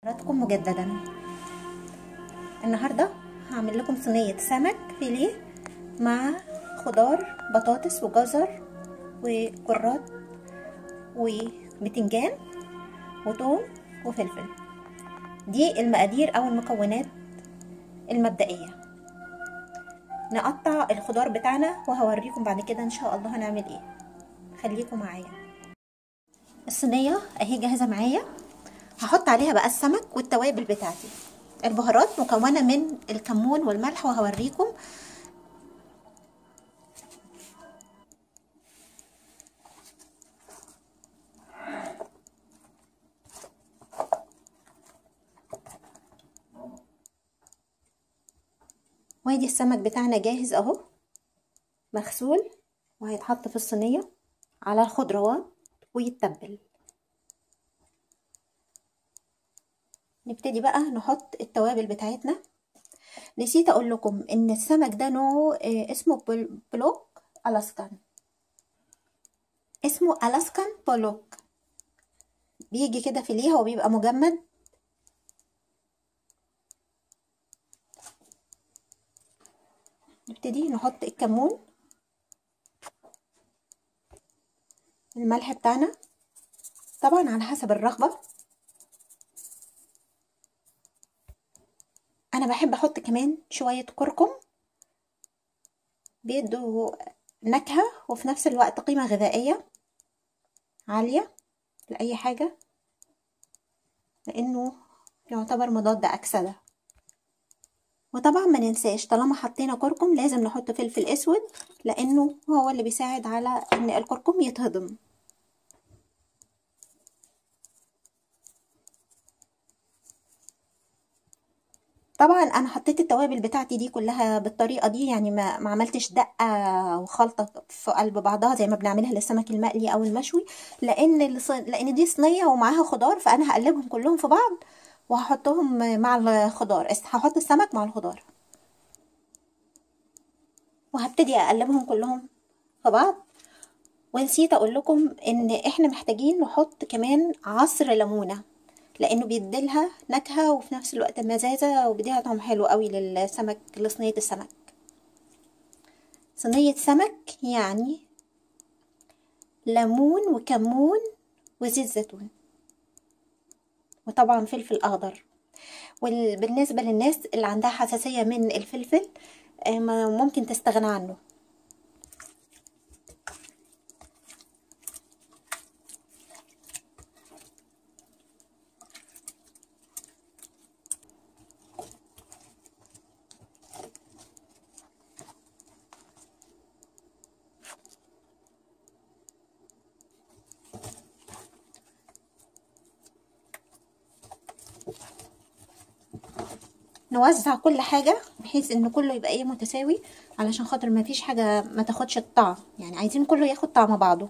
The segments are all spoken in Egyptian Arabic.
حضراتكم مجددا النهارده هعمل لكم صينيه سمك فيليه مع خضار بطاطس وجزر وكرات وبتنجان وثوم وفلفل دي المقادير او المكونات المبدئيه نقطع الخضار بتاعنا وهوريكم بعد كده ان شاء الله هنعمل ايه خليكم معايا الصينيه اهي جاهزه معايا هحط عليها بقى السمك والتوابل بتاعتي البهارات مكونه من الكمون والملح وهوريكم وادي السمك بتاعنا جاهز اهو مغسول وهيتحط في الصينيه على الخضروات ويتبل نبتدي بقى نحط التوابل بتاعتنا نسيت اقول لكم ان السمك ده نوع اسمه بلوك الاسكان اسمه الاسكان بلوك بيجي كده فيليه هو بيبقى مجمد نبتدي نحط الكمون الملح بتاعنا طبعا على حسب الرغبه انا بحب احط كمان شويه كركم بيدوا نكهه وفي نفس الوقت قيمه غذائيه عاليه لاي حاجه لانه يعتبر مضاد اكسده وطبعا ما ننساش طالما حطينا كركم لازم نحط فلفل اسود لانه هو اللي بيساعد على ان الكركم يتهضم طبعا انا حطيت التوابل بتاعتي دي كلها بالطريقه دي يعني ما, ما عملتش دقه وخلطه في قلب بعضها زي ما بنعملها للسمك المقلي او المشوي لان لان دي صينيه ومعاها خضار فانا هقلبهم كلهم في بعض وهحطهم مع الخضار هحط السمك مع الخضار وهبتدي اقلبهم كلهم في بعض ونسيت اقول لكم ان احنا محتاجين نحط كمان عصر ليمونه لانه بيديلها نكهه وفي نفس الوقت مزازه وبيديها طعم حلو قوي للسمك لصينيه السمك صينيه سمك يعني ليمون وكمون وزيت زيتون وطبعا فلفل اخضر وبالنسبه للناس اللي عندها حساسيه من الفلفل ممكن تستغنى عنه نوزع كل حاجه بحيث ان كله يبقى ايه متساوي علشان خاطر ما فيش حاجه ما تاخدش الطعم يعني عايزين كله ياخد طعم بعضه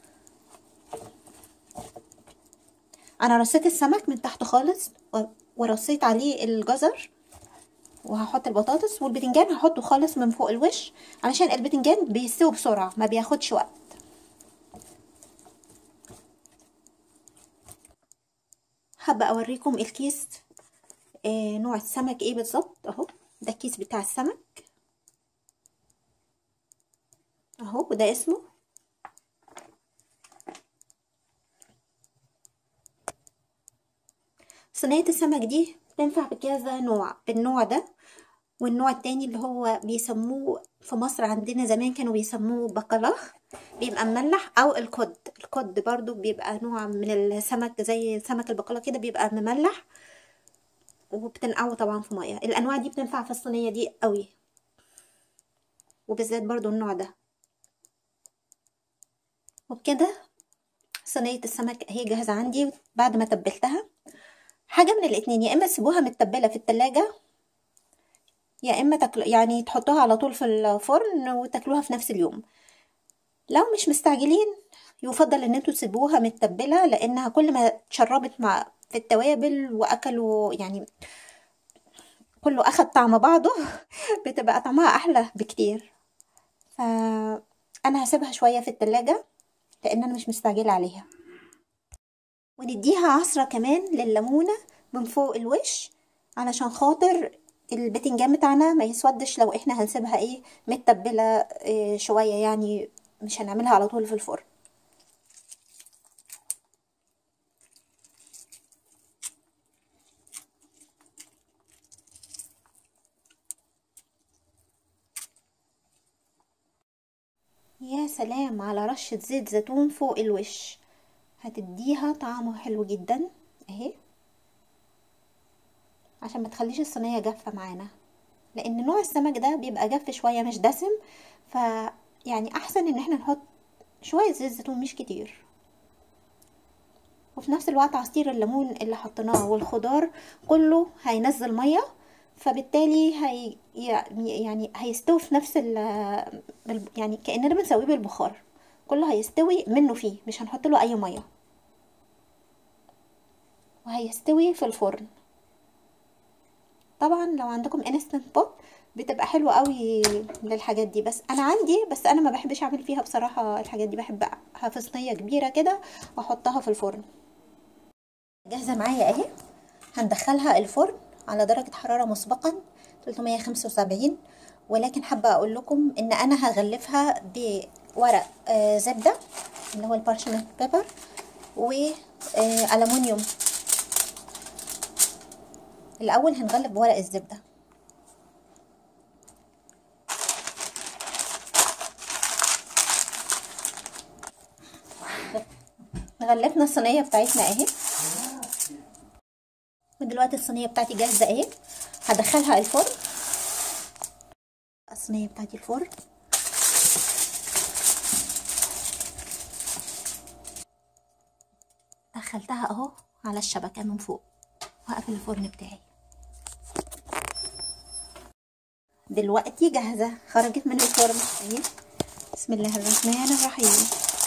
انا رصيت السمك من تحت خالص ورصيت عليه الجزر وهحط البطاطس والبتنجان هحطه خالص من فوق الوش علشان البتنجان بيستوي بسرعه ما بياخدش وقت حابه اوريكم الكيس آه نوع السمك ايه بالظبط اهو ده الكيس بتاع السمك اهو وده اسمه صينية السمك دي تنفع بكذا نوع بالنوع ده والنوع التاني اللي هو بيسموه في مصر عندنا زمان كانوا بيسموه بقلاخ بيبقى مملح او الكد الكد برضو بيبقى نوع من السمك زي سمك البقلاء كده بيبقى مملح وبتنقعه طبعا في ميه الانواع دي بتنفع في الصينيه دي قوي وبالذات برضو النوع ده وبكده صينيه السمك اهي جاهزه عندي بعد ما تبلتها حاجه من الاتنين يا اما تسيبوها متبله في التلاجة يا اما تاكل يعني تحطوها على طول في الفرن وتاكلوها في نفس اليوم لو مش مستعجلين يفضل ان انتوا تسيبوها متبله لانها كل ما اتشربت مع في التوابل واكلوا يعني كله اخد طعم بعضه بتبقى طعمها احلى بكتير فانا هسيبها شويه في التلاجة لان انا مش مستعجله عليها ونديها عصره كمان لليمونه من فوق الوش علشان خاطر البتنجان بتاعنا ما يسودش لو احنا هنسيبها ايه متبله إيه شويه يعني مش هنعملها على طول في الفرن يا سلام على رشة زيت زيتون فوق الوش هتديها طعمه حلو جدا اهي عشان ما تخليش الصينية جافة معانا لان نوع السمك ده بيبقى جاف شوية مش دسم ف يعني احسن ان احنا نحط شوية زيت زيتون مش كتير وفي نفس الوقت عصير الليمون اللي حطيناه والخضار كله هينزل ميه فبالتالي هي يعني هيستوي في نفس ال يعني كاننا بنسويه بالبخار كله هيستوي منه فيه مش هنحط له اي ميه وهيستوي في الفرن طبعا لو عندكم انستنت بوت بتبقى حلوه قوي للحاجات دي بس انا عندي بس انا ما بحبش اعمل فيها بصراحه الحاجات دي بحبها في صينيه كبيره كده واحطها في الفرن جاهزه معايا اهي هندخلها الفرن على درجه حراره مسبقا 375 ولكن حابه اقول لكم ان انا هغلفها بورق آه زبده اللي هو البارشمنت بيبر والومنيوم الاول هنغلف بورق الزبده غلفنا الصينيه بتاعتنا اهي ودلوقتي الصينيه بتاعتي جاهزه اهي هدخلها الفرن الصينيه بتاعتي الفرن دخلتها اهو على الشبكه من فوق وهقفل الفرن بتاعي دلوقتي جاهزه خرجت من الفرن اهي بسم الله الرحمن الرحيم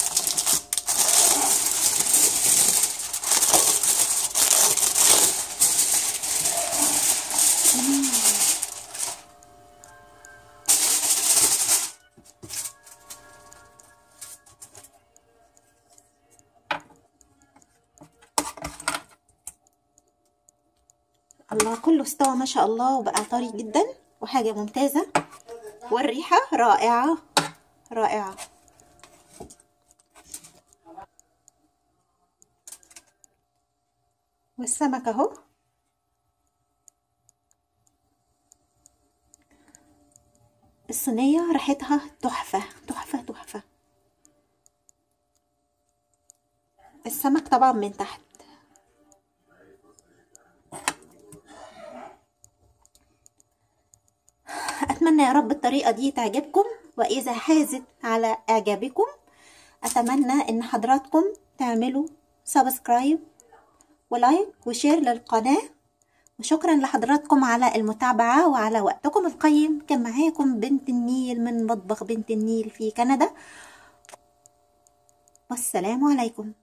الله كله استوى ما شاء الله وبقى طري جدا وحاجة ممتازة والريحة رائعة رائعة والسمك اهو الصينية ريحتها تحفة تحفة تحفة السمك طبعا من تحت أتمنى يا رب الطريقة دي تعجبكم وإذا حازت على إعجابكم أتمنى إن حضراتكم تعملوا سبسكرايب ولايك وشير للقناة وشكرا لحضراتكم على المتابعة وعلى وقتكم القيم كان معاكم بنت النيل من مطبخ بنت النيل في كندا والسلام عليكم